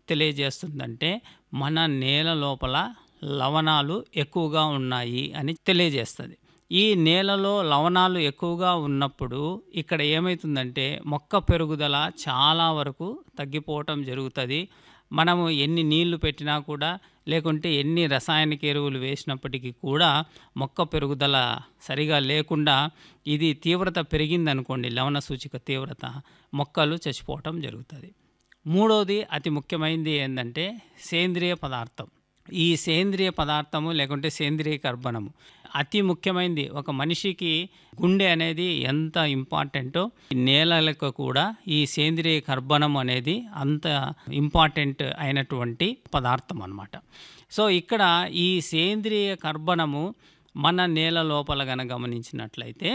తెలియజేస్తుందంటే మన నేల లోపల లవణాలు ఎక్కువగా ఉన్నాయి అని తెలియజేస్తుంది ఈ నేలలో లవణాలు ఎక్కువగా ఉన్నప్పుడు ఇక్కడ ఏమవుతుందంటే మొక్క పెరుగుదల చాలా వరకు తగ్గిపోవటం జరుగుతుంది మనము ఎన్ని నీళ్లు పెట్టినా కూడా లేకుంటే ఎన్ని రసాయనిక ఎరువులు వేసినప్పటికీ కూడా మొక్క పెరుగుదల సరిగా లేకుండా ఇది తీవ్రత పెరిగిందనుకోండి లవణ సూచిక తీవ్రత మొక్కలు చచ్చిపోవటం జరుగుతుంది మూడోది అతి ముఖ్యమైనది ఏంటంటే సేంద్రియ పదార్థం ఈ సేంద్రియ పదార్థము లేకుంటే సేంద్రియ కర్బనము అతి ముఖ్యమైనది ఒక మనిషికి గుండె అనేది ఎంత ఇంపార్టెంటో నేలలకు కూడా ఈ సేంద్రియ కర్బనం అనేది అంత ఇంపార్టెంట్ అయినటువంటి పదార్థం అన్నమాట సో ఇక్కడ ఈ సేంద్రియ కర్బనము మన నేల లోపల గన గమనించినట్లయితే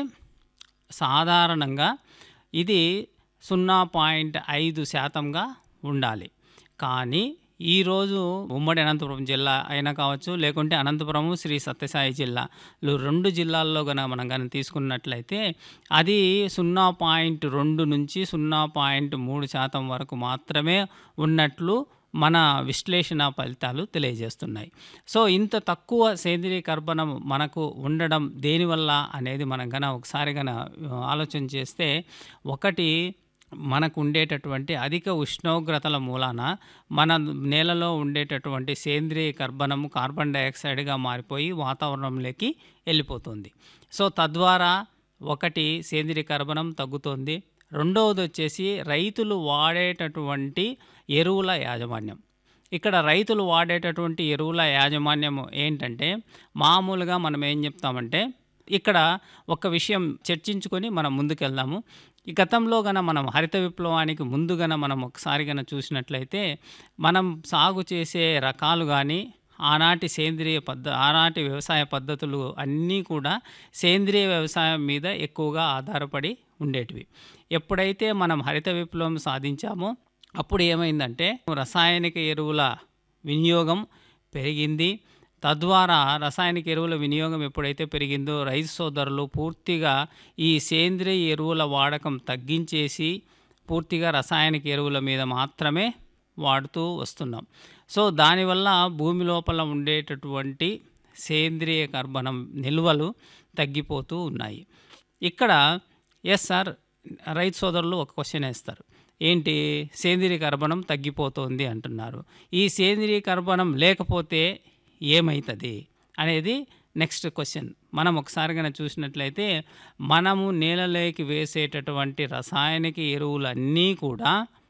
సాధారణంగా ఇది సున్నా పాయింట్ ఐదు శాతంగా ఉండాలి కానీ ఈరోజు ఉమ్మడి అనంతపురం జిల్లా అయినా కావచ్చు లేకుంటే అనంతపురము శ్రీ సత్యసాయి జిల్లాలు రెండు జిల్లాల్లో కనుక మనం కనుక తీసుకున్నట్లయితే అది సున్నా పాయింట్ రెండు నుంచి సున్నా పాయింట్ మూడు శాతం వరకు మాత్రమే ఉన్నట్లు మన విశ్లేషణ ఫలితాలు తెలియజేస్తున్నాయి సో ఇంత తక్కువ సేంద్రీయ కర్బనం మనకు ఉండడం దేనివల్ల అనేది మనం కన ఒకసారి కన ఆలోచన చేస్తే ఒకటి మనకు ఉండేటటువంటి అధిక ఉష్ణోగ్రతల మూలాన మన నేలలో ఉండేటటువంటి సేంద్రియ కర్బనము కార్బన్ డైఆక్సైడ్గా మారిపోయి వాతావరణంలోకి వెళ్ళిపోతుంది సో తద్వారా ఒకటి సేంద్రియ కర్బనం తగ్గుతుంది రెండవది వచ్చేసి రైతులు వాడేటటువంటి ఎరువుల యాజమాన్యం ఇక్కడ రైతులు వాడేటటువంటి ఎరువుల యాజమాన్యం ఏంటంటే మామూలుగా మనం ఏం చెప్తామంటే ఇక్కడ ఒక విషయం చర్చించుకొని మనం ముందుకెళ్దాము ఈ గతంలో గన మనం హరిత విప్లవానికి ముందు గన మనం ఒకసారి గన చూసినట్లయితే మనం సాగు చేసే రకాలు కానీ ఆనాటి సేంద్రియ పద్ధ ఆనాటి వ్యవసాయ పద్ధతులు అన్నీ కూడా సేంద్రియ వ్యవసాయం మీద ఎక్కువగా ఆధారపడి ఉండేటివి ఎప్పుడైతే మనం హరిత విప్లవం సాధించామో అప్పుడు ఏమైందంటే రసాయనిక ఎరువుల వినియోగం పెరిగింది తద్వారా రసాయనిక ఎరువుల వినియోగం ఎప్పుడైతే పెరిగిందో రైతు సోదరులు పూర్తిగా ఈ సేంద్రియ ఎరువుల వాడకం తగ్గించేసి పూర్తిగా రసాయనిక ఎరువుల మీద మాత్రమే వాడుతూ వస్తున్నాం సో దానివల్ల భూమి లోపల ఉండేటటువంటి సేంద్రియ కర్బనం నిల్వలు తగ్గిపోతూ ఉన్నాయి ఇక్కడ ఎస్ సార్ రైతు సోదరులు ఒక క్వశ్చన్ వేస్తారు ఏంటి సేంద్రియ కర్బనం తగ్గిపోతుంది అంటున్నారు ఈ సేంద్రియ కర్బనం లేకపోతే ఏమవుతుంది అనేది నెక్స్ట్ క్వశ్చన్ మనం ఒకసారి కనుక చూసినట్లయితే మనము నేలలోకి వేసేటటువంటి రసాయనిక ఎరువులన్నీ కూడా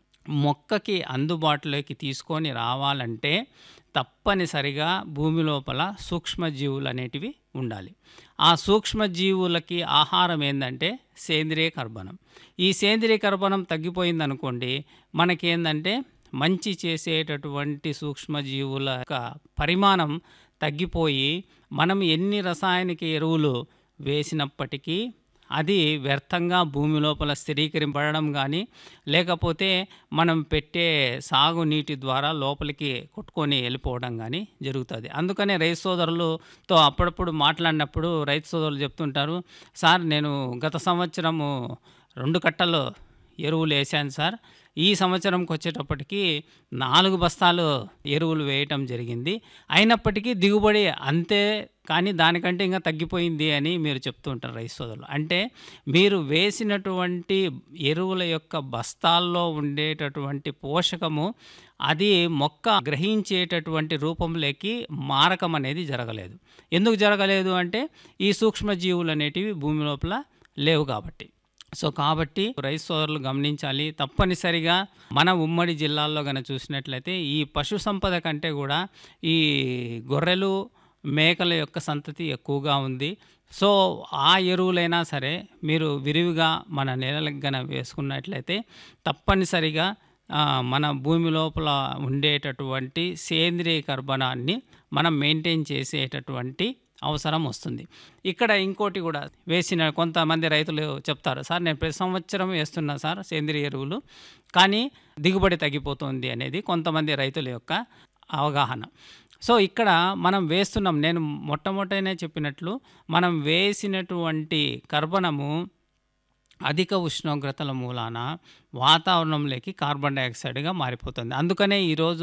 మొక్కకి అందుబాటులోకి తీసుకొని రావాలంటే తప్పనిసరిగా భూమి లోపల సూక్ష్మజీవులు అనేటివి ఉండాలి ఆ సూక్ష్మజీవులకి ఆహారం ఏంటంటే సేంద్రియ కర్బనం ఈ సేంద్రియ కర్బనం తగ్గిపోయిందనుకోండి మనకేందంటే మంచి చేసేటటువంటి సూక్ష్మజీవుల యొక్క పరిమాణం తగ్గిపోయి మనం ఎన్ని రసాయనిక ఎరువులు వేసినప్పటికీ అది వ్యర్థంగా భూమి లోపల స్థిరీకరింపడడం కానీ లేకపోతే మనం పెట్టే సాగునీటి ద్వారా లోపలికి కొట్టుకొని వెళ్ళిపోవడం కానీ జరుగుతుంది అందుకనే రైతు సోదరులతో అప్పుడప్పుడు మాట్లాడినప్పుడు రైతు సోదరులు చెప్తుంటారు సార్ నేను గత సంవత్సరము రెండు కట్టలు ఎరువులు వేసాను సార్ ఈ సంవత్సరంకి వచ్చేటప్పటికి నాలుగు బస్తాలు ఎరువులు వేయటం జరిగింది అయినప్పటికీ దిగుబడి అంతే కానీ దానికంటే ఇంకా తగ్గిపోయింది అని మీరు చెప్తుంటారు రైతు సోదరులు అంటే మీరు వేసినటువంటి ఎరువుల యొక్క బస్తాల్లో ఉండేటటువంటి పోషకము అది మొక్క గ్రహించేటటువంటి రూపంలోకి మారకం అనేది జరగలేదు ఎందుకు జరగలేదు అంటే ఈ సూక్ష్మజీవులు అనేటివి భూమి లోపల లేవు కాబట్టి సో కాబట్టి రైతు సోదరులు గమనించాలి తప్పనిసరిగా మన ఉమ్మడి జిల్లాల్లో కనుక చూసినట్లయితే ఈ పశు సంపద కంటే కూడా ఈ గొర్రెలు మేకల యొక్క సంతతి ఎక్కువగా ఉంది సో ఆ ఎరువులైనా సరే మీరు విరివిగా మన నేలలకు గన వేసుకున్నట్లయితే తప్పనిసరిగా మన భూమి లోపల ఉండేటటువంటి సేంద్రియ కర్బనాన్ని మనం మెయింటైన్ చేసేటటువంటి అవసరం వస్తుంది ఇక్కడ ఇంకోటి కూడా వేసిన కొంతమంది రైతులు చెప్తారు సార్ నేను ప్రతి సంవత్సరం వేస్తున్నా సార్ సేంద్రియ ఎరువులు కానీ దిగుబడి తగ్గిపోతుంది అనేది కొంతమంది రైతుల యొక్క అవగాహన సో ఇక్కడ మనం వేస్తున్నాం నేను మొట్టమొదటనే చెప్పినట్లు మనం వేసినటువంటి కర్బనము అధిక ఉష్ణోగ్రతల మూలాన వాతావరణంలోకి కార్బన్ డైఆక్సైడ్గా మారిపోతుంది అందుకనే ఈరోజు